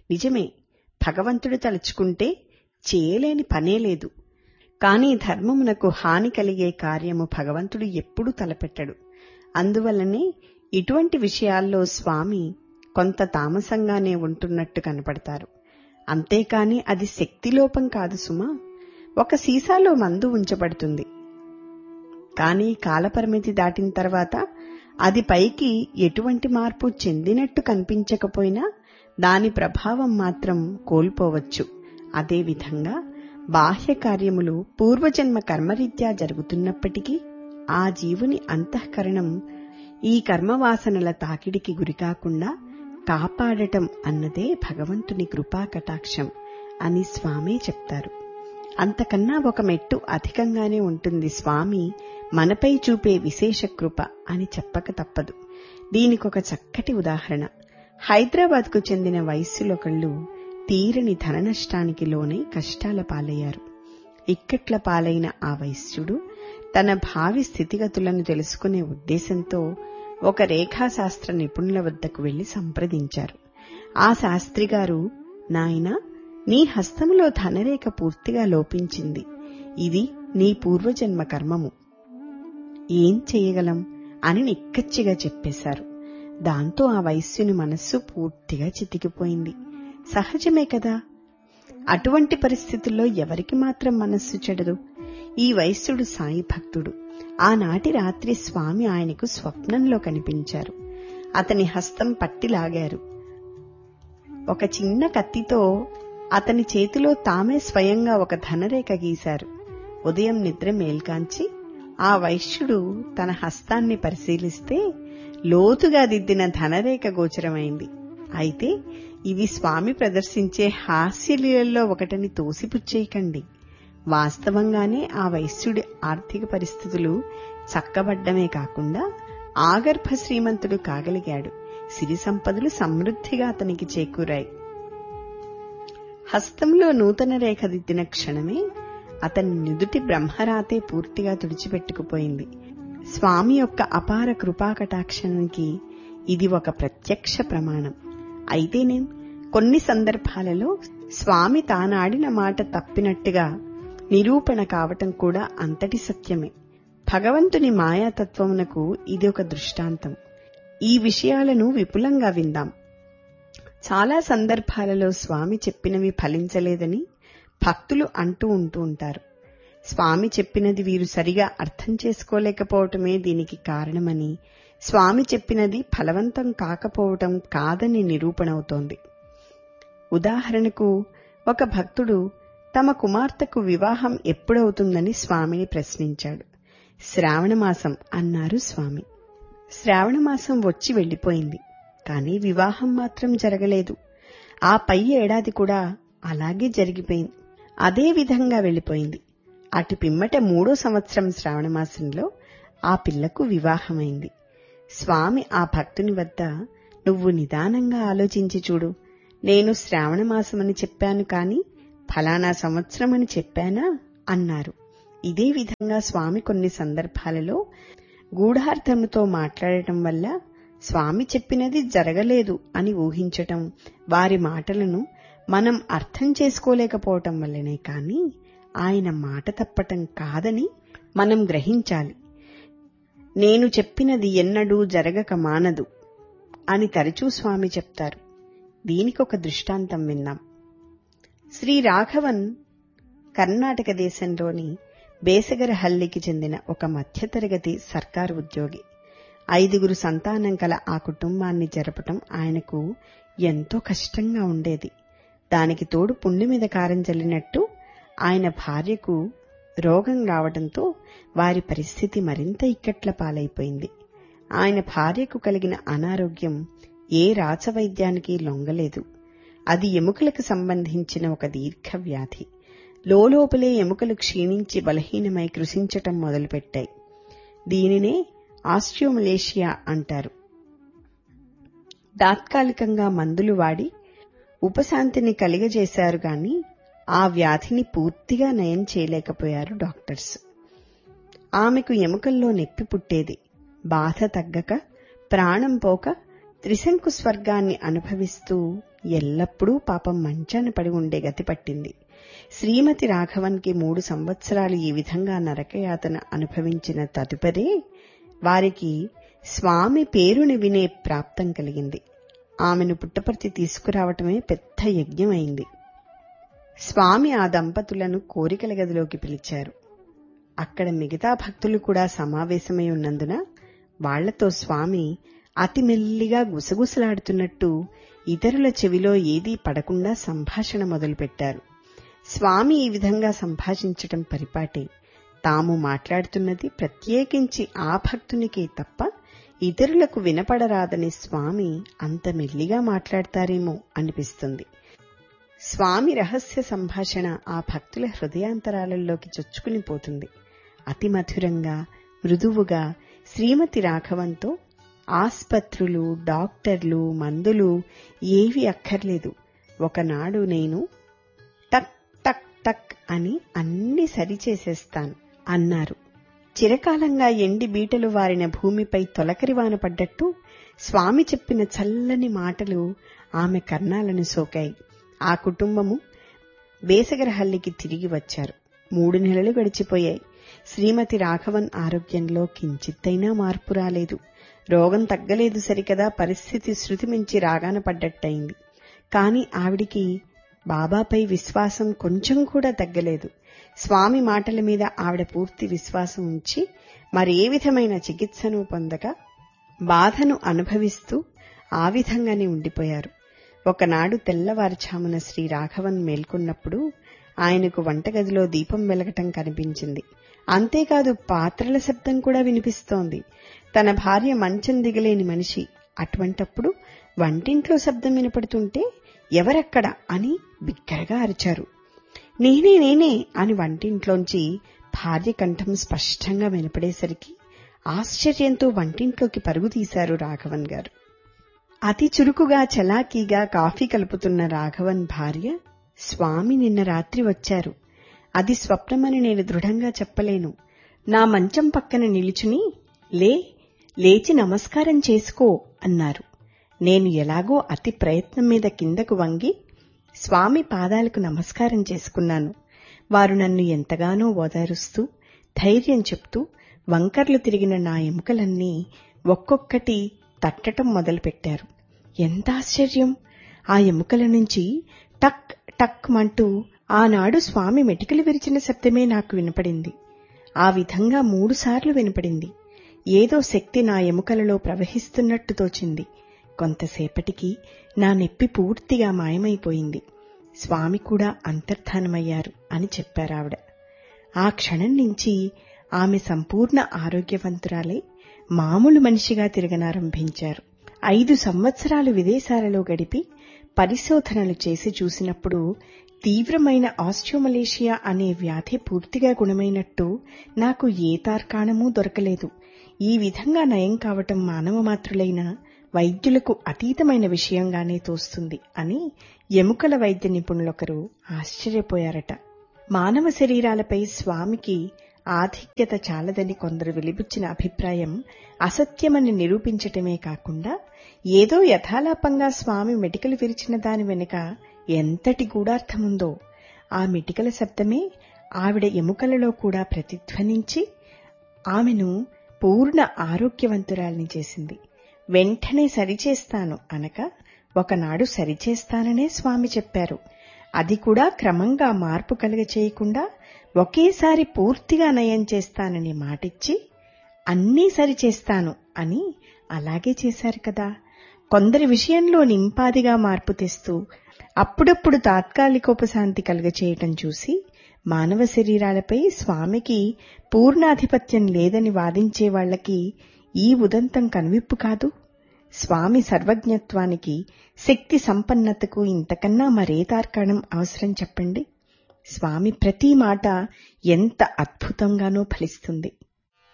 నిజమే భగవంతుడు తలుచుకుంటే చేయలేని పనే లేదు కాని ధర్మమునకు హాని కలిగే కార్యము భగవంతుడు ఎప్పుడూ తలపెట్టడు అందువల్లనే ఇటువంటి విషయాల్లో స్వామి కొంత తామసంగానే ఉంటున్నట్టు కనపడతారు అంతేకాని అది శక్తిలోపం కాదు సుమా ఒక సీసాలో మందు ఉంచబడుతుంది కానీ కాలపరిమితి దాటిన తర్వాత అది పైకి ఎటువంటి మార్పు చెందినట్టు కనిపించకపోయినా దాని ప్రభావం మాత్రం కోల్పోవచ్చు అదేవిధంగా బాహ్య కార్యములు పూర్వజన్మ కర్మరీత్యా జరుగుతున్నప్పటికీ ఆ జీవుని అంతఃకరణం ఈ కర్మవాసనల తాకిడికి గురికాకుండా కాపాడటం అన్నదే భగవంతుని కృపా కటాక్షం అని స్వామే చెప్తారు అంతకన్నా ఒక మెట్టు అధికంగానే ఉంటుంది స్వామి మనపై చూపే విశేష కృప అని చెప్పక తప్పదు దీనికొక చక్కటి ఉదాహరణ హైదరాబాద్కు చెందిన వయస్సులొకళ్ళు తీరని ధన నష్టానికి లోనై కష్టాల పాలయ్యారు ఇక్కట్ల పాలైన ఆ వైశ్యుడు తన భావి స్థితిగతులను తెలుసుకునే ఉద్దేశంతో ఒక రేఖాశాస్త్ర నిపుణుల వద్దకు వెళ్లి సంప్రదించారు ఆ శాస్త్రిగారు నాయనా నీ హస్తములో ధనరేఖ పూర్తిగా లోపించింది ఇది నీ పూర్వజన్మ కర్మము ఏం చేయగలం అని నిక్కచ్చిగా చెప్పేశారు దాంతో ఆ వైశ్యుని మనస్సు పూర్తిగా చితికిపోయింది సహజమే కదా అటువంటి పరిస్థితుల్లో ఎవరికి మాత్రం మనస్సు చెడదు ఈ వైశ్యుడు సాయి భక్తుడు ఆనాటి రాత్రి స్వామి ఆయనకు స్వప్నంలో కనిపించారు అతని హస్తం పట్టిలాగారు ఒక చిన్న కత్తితో అతని చేతిలో తామే స్వయంగా ఒక ధనరేఖ గీశారు ఉదయం నిద్ర మేల్కాంచి ఆ వైశ్యుడు తన హస్తాన్ని పరిశీలిస్తే లోతుగా దిద్దిన ధనరేఖ గోచరమైంది అయితే ఇవి స్వామి ప్రదర్శించే హాస్యలీలల్లో ఒకటని తోసిపుచ్చేయకండి వాస్తవంగానే ఆ వైశ్యుడి ఆర్థిక పరిస్థితులు చక్కబడ్డమే కాకుండా ఆగర్భ శ్రీమంతుడు కాగలిగాడు సిరి సంపదలు సమృద్ధిగా అతనికి చేకూరాయి హస్తంలో నూతన రేఖ దిద్దిన క్షణమే అతని నుదుటి బ్రహ్మరాతే పూర్తిగా తుడిచిపెట్టుకుపోయింది స్వామి యొక్క అపార కృపాకటాక్షానికి ఇది ఒక ప్రత్యక్ష ప్రమాణం అయితేనేం కొన్ని సందర్భాలలో స్వామి తానాడిన మాట తప్పినట్టుగా నిరూపణ కావటం కూడా అంతటి సత్యమే భగవంతుని మాయాతత్వమునకు ఇది ఒక దృష్టాంతం ఈ విషయాలను విపులంగా విందాం చాలా సందర్భాలలో స్వామి చెప్పినవి ఫలించలేదని భక్తులు అంటూ ఉంటూ ఉంటారు స్వామి చెప్పినది వీరు సరిగా అర్థం చేసుకోలేకపోవటమే దీనికి కారణమని స్వామి చెప్పినది ఫలవంతం కాకపోవటం కాదని నిరూపణవుతోంది ఉదాహరణకు ఒక భక్తుడు తమ కుమార్తెకు వివాహం ఎప్పుడవుతుందని స్వామిని ప్రశ్నించాడు శ్రావణమాసం అన్నారు స్వామి శ్రావణమాసం వచ్చి వెళ్లిపోయింది కాని వివాహం మాత్రం జరగలేదు ఆ పై ఏడాది కూడా అలాగే జరిగిపోయింది అదే విధంగా వెళ్లిపోయింది అటు పిమ్మట మూడో సంవత్సరం శ్రావణమాసంలో ఆ పిల్లకు వివాహమైంది స్వామి ఆ భక్తుని వద్ద నువ్వు నిదానంగా ఆలోచించి చూడు నేను శ్రావణమాసమని చెప్పాను కాని ఫలానా సంవత్సరమని చెప్పానా అన్నారు ఇదే విధంగా స్వామి కొన్ని సందర్భాలలో గూఢార్థముతో మాట్లాడటం వల్ల స్వామి చెప్పినది జరగలేదు అని ఊహించటం వారి మాటలను మనం అర్థం చేసుకోలేకపోవటం వల్లనే కాని ఆయన మాట తప్పటం కాదని మనం గ్రహించాలి నేను చెప్పినది ఎన్నడూ జరగక మానదు అని తరచూ స్వామి చెప్తారు దీనికొక దృష్టాంతం విందాం శ్రీ రాఘవన్ కర్ణాటక దేశంలోని బేసగరహల్లికి చెందిన ఒక మధ్యతరగతి సర్కారు ఉద్యోగి ఐదుగురు సంతానం కల ఆ కుటుంబాన్ని జరపటం ఆయనకు ఎంతో కష్టంగా ఉండేది దానికి తోడు పుండి మీద కారం చల్లినట్టు ఆయన భార్యకు రోగం రావడంతో వారి పరిస్థితి మరింత ఇక్కట్ల పాలైపోయింది ఆయన భార్యకు కలిగిన అనారోగ్యం ఏ రాచవైద్యానికి లొంగలేదు అది ఎముకలకు సంబంధించిన ఒక దీర్ఘ వ్యాధి లోపలే ఎముకలు క్షీణించి బలహీనమై కృషించటం మొదలుపెట్టాయి దీనినే ఆస్ట్రియోమలేషియా అంటారు తాత్కాలికంగా మందులు వాడి ఉపశాంతిని కలిగజేశారు గాని ఆ వ్యాధిని పూర్తిగా నయం చేయలేకపోయారు డాక్టర్స్ ఆమెకు ఎముకల్లో నొప్పి పుట్టేది బాధ తగ్గక ప్రాణం పోక త్రిశంకు స్వర్గాన్ని అనుభవిస్తూ ఎల్లప్పుడూ పాపం మంచాన పడి ఉండే గతి పట్టింది శ్రీమతి రాఘవన్కి మూడు సంవత్సరాలు ఈ విధంగా నరకయాతన అనుభవించిన తదుపరే వారికి స్వామి పేరుని వినే ప్రాప్తం కలిగింది ఆమెను పుట్టపర్తి తీసుకురావటమే పెద్ద యజ్ఞమైంది స్వామి ఆ దంపతులను కోరికల గదిలోకి పిలిచారు అక్కడ మిగతా భక్తులు కూడా సమావేశమై ఉన్నందున వాళ్లతో స్వామి అతి మెల్లిగా గుసగుసలాడుతున్నట్టు ఇతరుల చెవిలో ఏదీ పడకుండా సంభాషణ మొదలుపెట్టారు స్వామి ఈ విధంగా సంభాషించటం పరిపాటే తాము మాట్లాడుతున్నది ప్రత్యేకించి ఆ భక్తునికే తప్ప ఇతరులకు వినపడరాదని స్వామి అంత మెల్లిగా మాట్లాడతారేమో అనిపిస్తుంది స్వామి రహస్య సంభాషణ ఆ భక్తుల హృదయాంతరాలలోకి చొచ్చుకుని పోతుంది అతి మధురంగా మృదువుగా శ్రీమతి రాఘవంతో ఆస్పత్రులు డాక్టర్లు మందులు ఏవి అక్కర్లేదు ఒకనాడు నేను టక్ టక్ టక్ అని అన్ని సరిచేసేస్తాను అన్నారు చిరకాలంగా ఎండి బీటలు వారిన భూమిపై తొలకరివాన పడ్డట్టు స్వామి చెప్పిన చల్లని మాటలు ఆమె కర్ణాలను సోకాయి ఆ కుటుంబము వేసగరహల్లికి తిరిగి వచ్చారు మూడు నెలలు గడిచిపోయాయి శ్రీమతి రాఘవన్ ఆరోగ్యంలో కించిత్తైనా మార్పు రాలేదు రోగం తగ్గలేదు సరికదా పరిస్థితి శృతి మించి రాగాన పడ్డట్టయింది కాని ఆవిడికి బాబాపై విశ్వాసం కొంచెం కూడా తగ్గలేదు స్వామి మాటల మీద ఆవిడ పూర్తి విశ్వాసం ఉంచి మరే విధమైన చికిత్సను పొందక బాధను అనుభవిస్తూ ఆ విధంగానే ఉండిపోయారు ఒకనాడు తెల్లవారుఛామున శ్రీ రాఘవన్ మేల్కొన్నప్పుడు ఆయనకు వంటగదిలో దీపం వెలగటం కనిపించింది అంతేకాదు పాత్రల శబ్దం కూడా వినిపిస్తోంది తన భార్య మంచం దిగలేని మనిషి అటువంటప్పుడు వంటింట్లో శబ్దం వినపడుతుంటే ఎవరక్కడ అని బిగ్గరగా అరిచారు నేనే నేనే అని వంటింట్లోంచి భార్య కంఠం స్పష్టంగా వినపడేసరికి ఆశ్చర్యంతో వంటింట్లోకి పరుగు తీశారు రాఘవన్ గారు అతి చురుకుగా చలాకీగా కాఫీ కలుపుతున్న రాఘవన్ భార్య స్వామి నిన్న రాత్రి వచ్చారు అది స్వప్నమని నేను దృఢంగా చెప్పలేను నా మంచం పక్కన నిలుచుని లే లేచి నమస్కారం చేసుకో అన్నారు నేను ఎలాగో అతి ప్రయత్నం మీద కిందకు వంగి స్వామి పాదాలకు నమస్కారం చేసుకున్నాను వారు నన్ను ఎంతగానో ఓదారుస్తూ ధైర్యం చెప్తూ వంకర్లు తిరిగిన నా ఎముకలన్నీ ఒక్కొక్కటి తట్టటం మొదలుపెట్టారు ఎంత ఆశ్చర్యం ఆ ఎముకల నుంచి టక్ టక్ మంటూ ఆనాడు స్వామి మెటికలు విరిచిన శబ్దమే నాకు వినపడింది ఆ విధంగా మూడుసార్లు వినపడింది ఏదో శక్తి నా ఎముకలలో ప్రవహిస్తున్నట్టు తోచింది కొంతసేపటికి నా నెప్పి పూర్తిగా మాయమైపోయింది స్వామి కూడా అంతర్ధానమయ్యారు అని చెప్పారావిడ ఆ క్షణం నుంచి ఆమె సంపూర్ణ ఆరోగ్యవంతురాలై మామూలు మనిషిగా తిరగనారంభించారు ఐదు సంవత్సరాలు విదేశాలలో గడిపి పరిశోధనలు చేసి చూసినప్పుడు తీవ్రమైన ఆస్ట్రోమలేషియా అనే వ్యాధి పూర్తిగా గుణమైనట్టు నాకు ఏ తార్కాణమూ దొరకలేదు ఈ విధంగా నయం కావటం మానవ మాత్రులైన వైద్యులకు అతీతమైన విషయంగానే తోస్తుంది అని ఎముకల వైద్య నిపుణులొకరు ఆశ్చర్యపోయారట మానవ శరీరాలపై స్వామికి ఆధిక్యత చాలదని కొందరు వెలిబుచ్చిన అభిప్రాయం అసత్యమని నిరూపించటమే కాకుండా ఏదో యథాలాపంగా స్వామి మెటికలు విరిచిన దాని వెనుక ఎంతటి గూఢార్థముందో ఆ మెటికల శబ్దమే ఆవిడ ఎముకలలో కూడా ప్రతిధ్వనించి ఆమెను పూర్ణ ఆరోగ్యవంతురాల్ని చేసింది వెంటనే సరిచేస్తాను అనక ఒకనాడు సరిచేస్తాననే స్వామి చెప్పారు అది కూడా క్రమంగా మార్పు కలుగ చేయకుండా ఒకేసారి పూర్తిగా నయం చేస్తానని మాటిచ్చి అన్నీ సరిచేస్తాను అని అలాగే చేశారు కదా కొందరి విషయంలో నింపాదిగా మార్పు తెస్తూ అప్పుడప్పుడు తాత్కాలికోపశాంతి కలుగచేయటం చూసి మానవ శరీరాలపై స్వామికి పూర్ణాధిపత్యం లేదని వాదించే వాళ్లకి ఈ ఉదంతం కనువిప్పు కాదు స్వామి సర్వజ్ఞత్వానికి శక్తి సంపన్నతకు ఇంతకన్నా మరే తార్కాణం అవసరం చెప్పండి స్వామి ప్రతి మాట ఎంత అద్భుతంగానో ఫలిస్తుంది